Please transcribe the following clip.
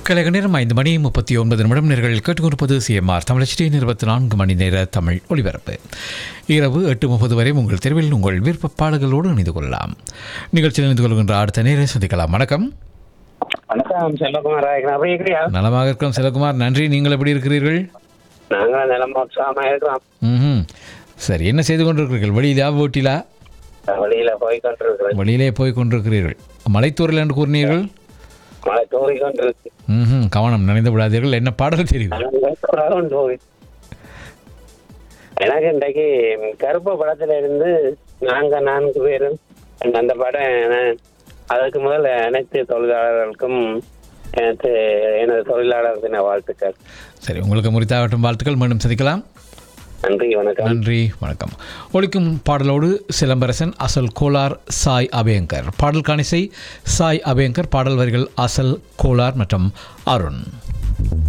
கலைக நேரம் ஐந்து மணி முப்பத்தி ஒன்பது நிமிடம் நேர்கள் கேட்டுக்கொண்டிருப்பது சிஎம்ஆர் தமிழச்சி இருபத்தி நான்கு மணி நேர தமிழ் ஒளிபரப்பு இரவு எட்டு முப்பது வரை உங்கள் தெருவில் உங்கள் விருப்ப பாடல்களோடு இணைந்து கொள்ளலாம் நிகழ்ச்சியில் இணைந்து கொள்கின்ற அடுத்த நேரை சந்திக்கலாம் வணக்கம் வணக்கம் செல்லகுமார் ராயகன் அப்படி இருக்கிறியா நலமாக இருக்கிறோம் செல்வகுமார் நன்றி நீங்கள் எப்படி இருக்கிறீர்கள் நாங்களும் நிலமா உற்சாகமா இருக்கிறோம் ம் சரி என்ன செய்து கொண்டிருக்கிறீர்கள் வெளியிலா ஓட்டிலா வழியில போய் கொண்டிருக்கிறேன் வழியிலே போய் கொண்டிருக்கிறீர்கள் மலைத்தூரில் என்று கூறினீர்கள் மழை தூறி கொண்டிருக்கு ம் கவனம் நினைந்து விடாதீர்கள் என்ன பாடல் தெரியும் அதனால தூறி. எனக்கு இன்றைக்கு கருப்பு படத்துல இருந்து நாங்க நான்கு பேரும் அந்த படம் நான் அதுக்கு முதல்ல அனைத்து தொழிலாளர்களுக்கும் எனக்கு எனது தொழிலாளர் தின வாழ்த்துக்கள் சரி உங்களுக்கு முறித்தாகட்டும் வாழ்த்துக்கள் மீண்டும் சந்திக்கலாம் நன்றி வணக்கம் நன்றி வணக்கம் ஒழிக்கும் பாடலோடு சிலம்பரசன் அசல் கோலார் சாய் அபயங்கர் பாடல் காணிசை சாய் அபயங்கர் பாடல் வரிகள் அசல் கோலார் மற்றும் அருண்